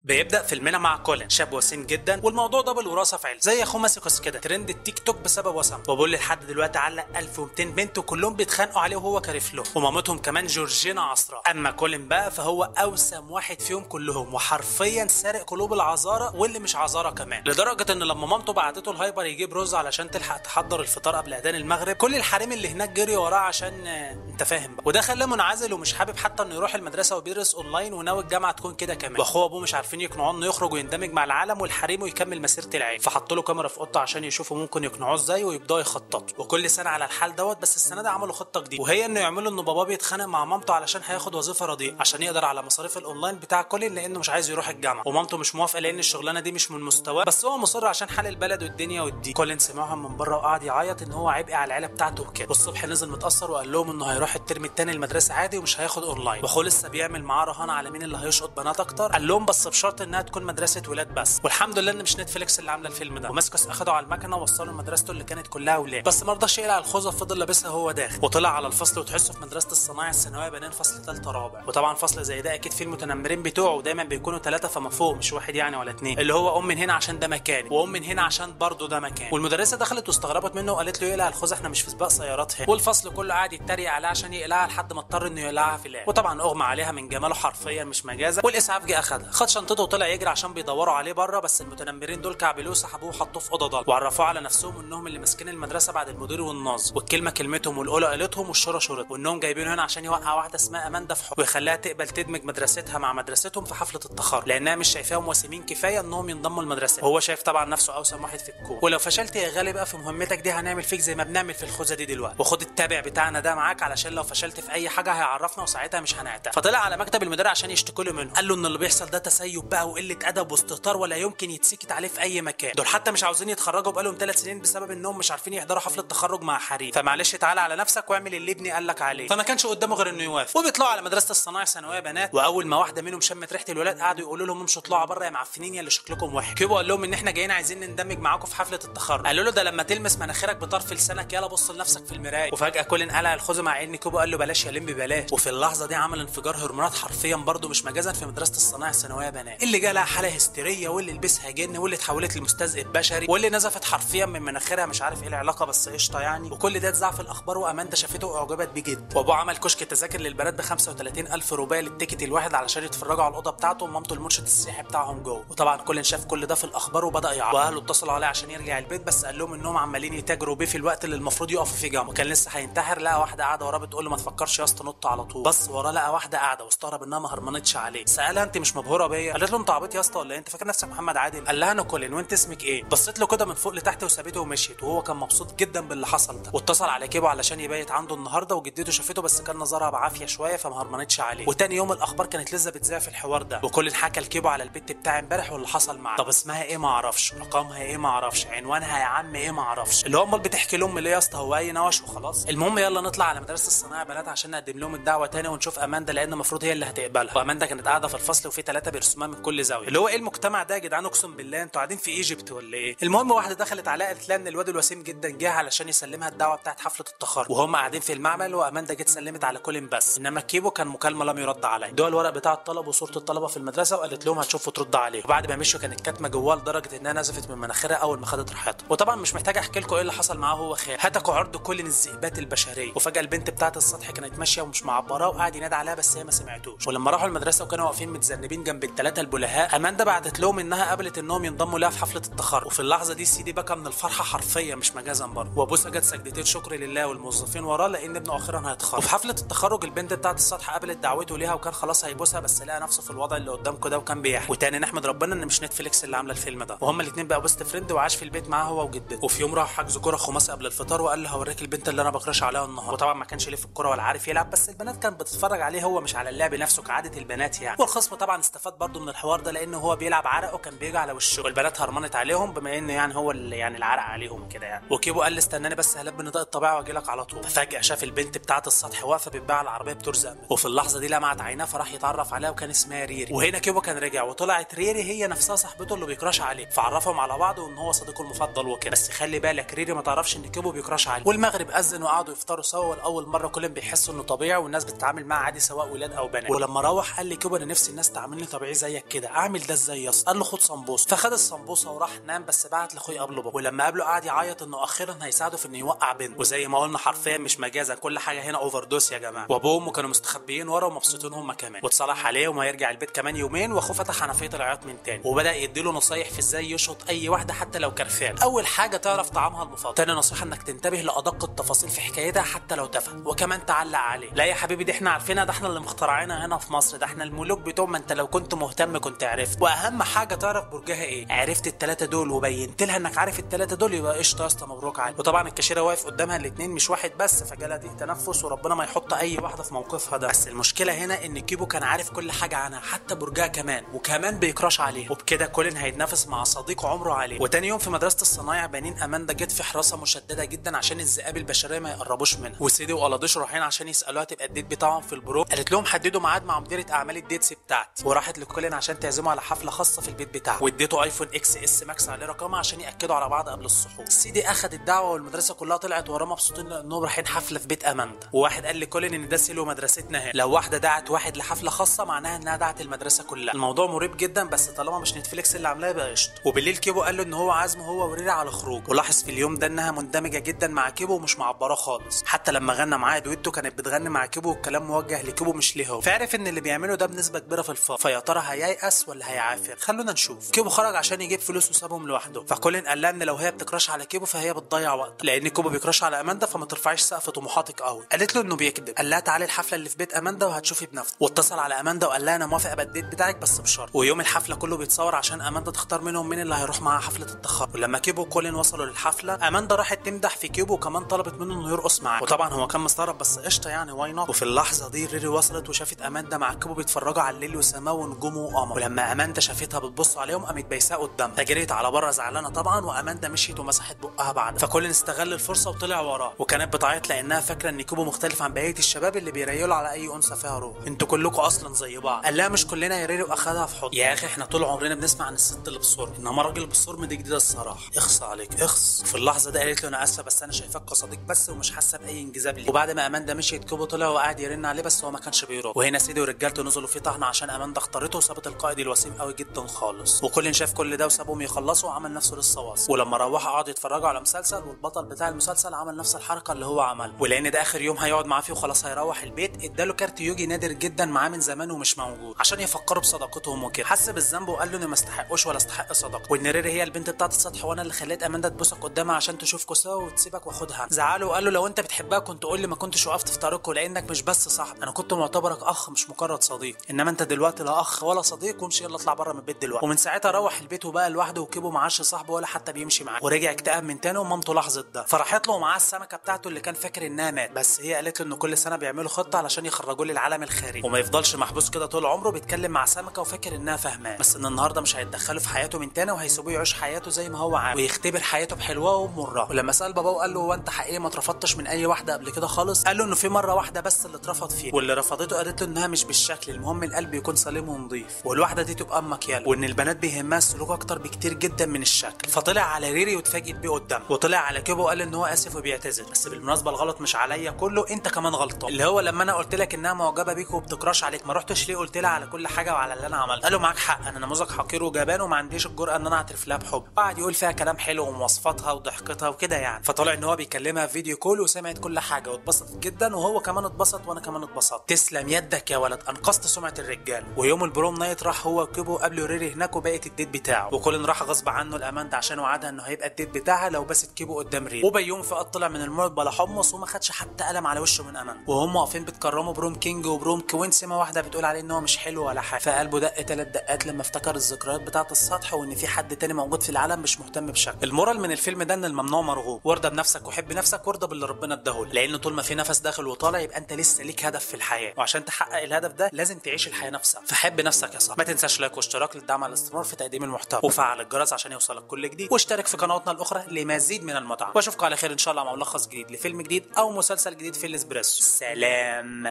بيبدا فيلمنا مع كولين شاب وسيم جدا والموضوع ده بالوراثه في عيلته زي اخوه ماسكوس كده ترند التيك توك بسبب وسام وبقول لي لحد دلوقتي علق 1200 بنت وكلهم بيتخانقوا عليه وهو كارف له ومامتهم كمان جورجينا عصرا اما كولين بقى فهو اوسم واحد فيهم كلهم وحرفيا سارق قلوب العذاره واللي مش عذاره كمان لدرجه ان لما مامته بعتته الهايبر يجيب رز علشان تلحق تحضر الفطار قبل اذان المغرب كل الحريم اللي هناك جري وراه عشان آه، انت فاهم بقى وده خلاه منعزل ومش حابب حتى انه يروح المدرسه وبيدرس اونلاين وناوي الجامعه تكون كده كمان واخوه وابوه مش عارفين يقنعوه انه يخرج ويندمج مع العالم والحريم ويكمل مسيره العيله فحطوا له كاميرا في اوضته عشان يشوفوا ممكن يقنعوه ازاي ويبداوا يخططوا وكل سنه على الحال دوت بس السنه دي عملوا خطه جديده وهي انه يعملوا ان باباه بيتخانق مع مامته علشان هياخد وظيفه رديئه عشان يقدر على مصاريف الاونلاين بتاع كولين لانه مش عايز يروح الجامعه ومامته مش موافقه لان الشغلانه دي مش من مستواه بس هو مصر عشان حال البلد والدنيا والدين كولين سمعهم من بره وقعد يعيط ان هو عبء على العيله بتاعته وكده والصبح نزل متاثر وقال لهم انه هيروح الترم التاني المدرسه عادي ومش هياخد اونلاين واخوه لسه بيعمل معاه رهان على مين اللي هيشقط بنات اكتر قال لهم بس بشرط انها تكون مدرسه ولاد بس والحمد لله ان مش نتفليكس اللي عامله الفيلم ده وماسكوس اخده على المكنه ووصله لمدرسته اللي كانت كلها ولاد بس ما رضاش يقلع الخوذه فضل لابسها وهو داخل وطلع على الفصل وتحسه في مدرسه الصنايع الثانويه بنين فصل ثالثه رابع وطبعا فصل زي ده اكيد فيه المتنمرين بتوعه ودايما بيكونوا ثلاثه فما فوق مش واحد يعني ولا اتنين اللي هو ام من هنا عشان ده مكاني وام من هنا عشان برضه ده مكان والمدرسه دخلت واستغربت منه وقالت له يقلع الخوذه احنا مش في سباق سيارات هنا والفصل كله قاعد يتريق عليها عشان يقلعها لحد ما اضطر انه يقلعها في الاخر وطبعا اغمى عليها من جماله حرفيا مش مجازا والاسعاف جه اخدها خد شنطته وطلع يجري عشان بيدوروا عليه بره بس المتنمرين دول كعبلوه سحبوه وحطوه في اوضه ضلمه وعرفوه على نفسهم انهم اللي ماسكين المدرسه بعد المدير والناظر والكلمه كلمتهم والاولى قالتهم والشوره شورت وانهم جايبينه هنا عشان يوقع واحده اسمها اماندا في حب ويخليها تقبل تدمج مدرستها مع مدرستهم في حفله التخرج لانها مش شايفاهم وسيمين كفايه انهم ينضموا المدرسه وهو شايف طبعا نفسه اوسم واحد في الكون ولو فشلت يا غالي بقى في مهمتك دي هنعمل فيك زي ما بنعمل في الخوذه دي دلوقتي وخد التابع بتاعنا ده معاك علشان لو فشلت في اي حاجه هيعرفنا وساعتها مش هنعترف فطلع على مكتب المدير عشان يشتكوا له منه قال له ان اللي بيحصل ده تسيب بقى وقله ادب واستهتار ولا يمكن يتسكت عليه في اي مكان دول حتى مش عاوزين يتخرجوا بقالهم ثلاث سنين بسبب انهم مش عارفين يحضروا حفله تخرج مع حريم فمعلش تعالى على نفسك واعمل اللي ابني قال لك عليه فما كانش قدامه غير انه يوافق وبيطلعوا على مدرسه الصنايع ثانويه بنات واول ما واحده منهم شمت ريحه الولاد قعدوا يقولوا لهم امشوا اطلعوا بره يا معفنين يا اللي شكلكم وحش كيبو قال لهم ان احنا جايين عايزين نندمج معاكم في حفله التخرج قالوا له ده لما تلمس مناخيرك بطرف لسانك يلا بص لنفسك في المرايه وفجاه كولين قلع الخوذه مع ان كيبو قال له بلاش يا لم ببلاش وفي اللحظه دي عمل انفجار هرمونات حرفيا برضه مش مجازا في مدرسه الصنايع الثانويه بنات اللي جالها حاله هستيريه واللي لبسها جن واللي اتحولت لمستذئب بشري واللي نزفت حرفيا من مناخيرها مش عارف ايه العلاقه بس قشطه يعني وكل ده اتذاع في الاخبار واماندا شافته واعجبت بيه جدا وابوه عمل كشك تذاكر للبنات ب 35 الف روبيه للتيكت الواحد علشان يتفرجوا على الاوضه بتاعته ومامته المرشد السياحي بتاعهم جوه وطبعا كل شاف كل ده في الاخبار وبدا يعرف واهله اتصلوا عليه عشان يرجع البيت بس قال لهم انهم عمالين يتاجروا بيه في الوقت اللي المفروض يقفوا فيه جنبه وكان لسه هينتحر لقى واحده قاعده وراه بتقول له ما تفكرش يا اسطى نط على طول بس وراه لقى واحده قاعده واستغرب انها ما هرمنتش عليه سالها انت مش مبهوره بيا قالت له انت عبيط يا اسطى ولا إيه؟ انت فاكر نفسك محمد عادل قال لها انا كولين وانت اسمك ايه بصيت له كده من فوق لتحت وسابته ومشيت وهو كان مبسوط جدا باللي حصل ده واتصل على كيبو علشان يبيت عنده النهارده وجدته شافته بس كان نظرها بعافيه شويه فما هرمنتش عليه وتاني يوم الاخبار كانت لسه بتذاع في الحوار ده وكل حكى لكيبو على البت بتاعي امبارح واللي حصل معاه طب اسمها ايه ما اعرفش رقمها ايه ما اعرفش عنوانها يا عم ايه ما اعرفش اللي هو امال بتحكي لهم ليه يا اسطى هو اي نوش وخلاص المهم يلا نطلع على مدرسه الصناعه بنات عشان نقدم لهم الدعوه تاني ونشوف اماندا لان المفروض هي اللي هتقبلها واماندا كانت قاعده في الفصل وفي ثلاثه بيرسموها من كل زاويه اللي هو ايه المجتمع ده يا جدعان اقسم بالله انتوا قاعدين في ايجيبت ولا ايه المهم واحده دخلت عليها قالت لها ان الواد الوسيم جدا جه علشان يسلمها الدعوه بتاعت حفله التخرج وهم قاعدين في المعمل واماندا جت سلمت على كولين بس انما كيبو كان مكالمه لم يرد عليه ادوها الورق بتاع الطلب وصوره الطلبه في المدرسه وقالت لهم هتشوف وترد عليه وبعد ما مشوا كانت كاتمه جواه لدرجه انها نزفت من مناخيرها اول ما خدت راحتها وطبعا مش محتاج احكي لكم ايه اللي حصل معاه هو خال هتكوا عرض كولين الذئبات البشريه وفجاه البنت بتاعت السطح كانت ماشيه ومش معبراه وقعد ينادي عليها بس هي ما سمعتوش ولما راحوا المدرسه وكانوا واقفين متذنبين جنب الثلاثه البلهاء اماندا بعتت لهم انها قبلت انهم ينضموا لها في حفله التخرج وفي اللحظه دي سيدي بكى من الفرحه حرفيا مش مجازا برضه وابوه سجد سجدتين شكر لله والموظفين وراه لان ابنه اخيرا هيتخرج وفي حفله التخرج البنت بتاعت السطح قبلت دعوته ليها وكان خلاص هيبوسها بس لقى نفسه في الوضع اللي قدامكم ده وكان بيحكي وتاني نحمد ربنا ان مش نتفليكس اللي عامله الفيلم ده وهما الاثنين بقوا بيست فريند وعاش في البيت معاه هو وجدته وفي يوم راح حجز كوره خماسي قبل الفطار وقال له هوريك البنت اللي انا بكرش عليها النهارده وطبعا ما كانش ليه في الكوره ولا عارف يلعب بس البنات كانت بتتفرج عليه هو مش على اللعب نفسه كعاده البنات يعني والخصم طبعا استفاد برضه من الحوار ده لانه هو بيلعب عرق وكان بيجي على وشه والبنات هرمنت عليهم بما انه يعني هو اللي يعني العرق عليهم كده يعني وكيبو قال لي استناني بس هلب نداء الطبيعه واجي لك على طول ففجاه شاف البنت بتاعه السطح واقفه بتباع على العربيه بترزق وفي اللحظه دي لمعت عيناه فراح يتعرف عليها وكان اسمها ريري وهنا كيبو كان رجع وطلعت ريري هي نفسها صاحبته اللي بيكراش عليه فعرفهم على بعض وان هو صديقه المفضل وكده بس خلي بالك ريري ما تعرفش ان كيبو بيكراش عليه والمغرب اذن وقعدوا يفطروا سوا والاول مره كلهم بيحسوا انه طبيعي والناس بتتعامل معاه عادي سواء ولاد او بنات ولما روح قال لي كيبو انا نفسي الناس تعاملني طبيعي زي زيك كده اعمل ده ازاي يا اسطى قال له خد صنبوصه فخد الصنبوصه وراح نام بس بعت لاخوه قبله بكره ولما قابله قعد يعيط انه اخيرا هيساعده في انه يوقع بنته وزي ما قلنا حرفيا مش مجازا كل حاجه هنا اوفر دوس يا جماعه وابوه وامه كانوا مستخبيين ورا ومبسوطين هم كمان واتصالح عليه وما يرجع البيت كمان يومين واخوه فتح حنفيه العياط من تاني وبدا يديله نصايح في ازاي يشط اي واحده حتى لو كرفان اول حاجه تعرف طعامها المفضل تاني نصيحه انك تنتبه لادق التفاصيل في حكايتها حتى لو تافهه وكمان تعلق عليه لا يا حبيبي دي احنا عارفينها ده احنا اللي مخترعينها هنا في مصر ده احنا الملوك بتوع ما انت لو كنت مهتم كنت عرفت واهم حاجه تعرف برجها ايه عرفت الثلاثه دول وبينت لها انك عارف الثلاثه دول يبقى قشطه يا اسطى مبروك عليك وطبعا الكاشيره واقف قدامها الاثنين مش واحد بس فجالها دي تنفس وربنا ما يحط اي واحده في موقفها ده بس المشكله هنا ان كيبو كان عارف كل حاجه عنها حتى برجها كمان وكمان بيكراش عليها وبكده كولين هيتنافس مع صديق عمره عليه وتاني يوم في مدرسه الصنايع بنين اماندا جت في حراسه مشدده جدا عشان الذئاب البشريه ما يقربوش منها وسيدي وقلاديش رايحين عشان يسالوها تبقى الديت بتاعهم في البرو قالت لهم حددوا ميعاد مع مديره اعمال الديتس بتاعتي وراحت لكولين عشان تعزمه على حفله خاصه في البيت بتاعه واديته ايفون اكس اس ماكس عليه رقمها عشان ياكدوا على بعض قبل الصحور سيدي اخد الدعوه والمدرسه كلها طلعت وراه مبسوطين لانهم رايحين حفله في بيت اماندا وواحد قال لكولين ان ده سيلو مدرستنا هنا لو واحده دعت واحد لحفله خاصه معناها انها دعت المدرسه كلها الموضوع مريب جدا بس طالما مش نتفليكس اللي عاملاه يبقى قشطه وبالليل كيبو قال له ان هو عازمه هو وريري على خروج ولاحظ في اليوم ده انها مندمجه جدا مع كيبو ومش معبره خالص حتى لما غنى معاه دويتو كانت بتغني مع كيبو والكلام موجه لكيبو مش ليه هو فعرف ان اللي بيعمله ده بنسبه كبيره في الفاضي فيا ترى هييأس ولا هيعافر خلونا نشوف كيبو خرج عشان يجيب فلوس وسابهم لوحده فكولين قال لها ان لو هي بتكراش على كيبو فهي بتضيع وقت لان كيبو بيكراش على اماندا فما ترفعيش سقف طموحاتك قوي قالت له انه بيكذب قال لها تعالي الحفله اللي في بيت اماندا وهتشوفي بنفسك واتصل على اماندا وقال لها انا موافق ابقى الديت بتاعك بس بشرط ويوم الحفله كله بيتصور عشان اماندا تختار منهم مين اللي هيروح معاها حفله التخرج ولما كيبو وكولين وصلوا للحفله اماندا راحت تمدح في كيبو وكمان طلبت منه انه يرقص معاها وطبعا هو كان مستغرب بس قشطه يعني واي نوت وفي اللحظه دي ريري وصلت وشافت اماندا مع كيبو بيتفرجوا على الليل وسماه ونجومه وقمر ولما اماندا شافتها بتبص عليهم قامت بايساه قدامها فجريت على بره زعلانه طبعا واماندا مشيت ومسحت بقها بعد فكولين استغل الفرصه وطلع وراه وكانت بتعيط لانها فاكره ان كيبو مختلف عن بقيه الشباب اللي بيريلوا على اي انثى فيها روح انتوا كلكم اصلا زي بعض قال لها مش كلنا يا ريري واخدها في حضن يا اخي احنا طول عمرنا بنسمع عن الست اللي بالصور انما راجل بالصور دي جديده الصراحه اخص عليك اخص في اللحظه دي قالت له انا اسفه بس انا شايفاك كصديق بس ومش حاسه باي انجذاب لي وبعد ما اماندا مشيت كيبو طلع وقعد يرن عليه بس هو ما كانش بيرد وهنا سيدي ورجالته نزلوا في طحن عشان اماندا اختارته وسابت القائد الوسيم قوي جدا خالص وكل شاف كل ده وسابهم يخلصوا وعمل نفسه لسه واصل ولما روحوا قعدوا يتفرجوا على مسلسل والبطل بتاع المسلسل عمل نفس الحركه اللي هو عملها ولان ده اخر يوم هيقعد معاه فيه وخلاص هيروح البيت اداله كارت يوجي نادر جدا معاه من زمان ومش موجود عشان يفكروا بصداقتهم وكده حس بالذنب وقال له اني ما استحقوش ولا استحق صداقته وان ريري هي البنت بتاعت السطح وانا اللي خليت اماندا تبوسك قدامها عشان تشوفكوا سوا وتسيبك واخدها زعله وقال له لو انت بتحبها كنت قول لي ما كنتش وقفت في طريقه لانك مش بس صاحب انا كنت معتبرك اخ مش مجرد صديق انما انت دلوقتي لا اخ ولا صديق وامشي يلا اطلع بره من البيت دلوقتي ومن ساعتها روح البيت وبقى لوحده وكيبو معاش صاحبه ولا حتى بيمشي معاه ورجع اكتئب من تاني ومامته لاحظت ده فراحت له ومعاه السمكه بتاعته اللي كان فاكر انها مات بس هي قالت له انه كل سنه بيعملوا خطه علشان يخرجوه للعالم الخارجي وما يفضلش محبوس كده طول عمره بيتكلم مع سمكه وفاكر انها فاهماه بس ان النهارده مش هيتدخلوا في حياته من تاني وهيسيبوه يعيش حياته زي ما هو عاوز ويختبر حياته بحلوها ومرها ولما سال باباه وقال له هو انت حقيقي ما اترفضتش من اي واحده قبل كده خالص قال له انه في مره واحده بس اللي اترفض فيها واللي رفضته قالت له انها مش بالشكل المهم القلب يكون سليم ونظيف والواحده دي تبقى امك يلا وان البنات بيهمها السلوك اكتر بكتير جدا من الشكل فطلع على ريري واتفاجئت بيه قدامه وطلع على كيبو وقال ان هو اسف وبيعتذر بس بالمناسبه الغلط مش عليا كله انت كمان غلطان اللي هو لما انا قلت لك انها معجبه بيك وبتكراش عليك ما رحتش ليه قلت لها على كل حاجه وعلى اللي انا عملته قالوا معاك حق انا نموذج حقير وجبان وما عنديش الجرأه ان انا اعترف لها بحب قعد يقول فيها كلام حلو ومواصفاتها وضحكتها وكده يعني فطلع ان هو بيكلمها في فيديو كول وسمعت كل حاجه واتبسطت جدا وهو كمان اتبسط وانا كمان اتبسطت تسلم يدك يا ولد انقذت سمعه الرجال ويوم البروم نايت راح هو وكيبو قابلوا ريري هناك وبقت الديت بتاعه وكولين راح غصب عنه الاماندا عشان وعدها انه هيبقى الديت بتاعها لو بست كيبو قدام ريري وبيوم فؤاد طلع من المولد بلا حمص وما خدش حتى قلم على وشه من اماندا وهم واقفين بيتكرموا بروم كينج وبروم كوين سما واحده بتقول عليه ان هو مش حلو ولا حاجه فقلبه دق ثلاث دقات لما افتكر الذكريات بتاعه السطح وان في حد تاني موجود في العالم مش مهتم بشكل المورال من الفيلم ده ان الممنوع مرغوب وارضى بنفسك وحب نفسك وارضى باللي ربنا اداهولك لان طول ما في نفس داخل وطالع يبقى انت لسه ليك هدف في الحياه وعشان تحقق الهدف ده لازم تعيش الحياه نفسها فحب نفسك يا صاحبي ما تنساش لايك واشتراك للدعم على الاستمرار في تقديم المحتوى وفعل الجرس عشان يوصلك كل جديد واشترك في قنواتنا الاخرى لمزيد من المتعه واشوفكم على خير ان شاء الله مع ملخص جديد لفيلم جديد او مسلسل جديد في الاسبريسو سلام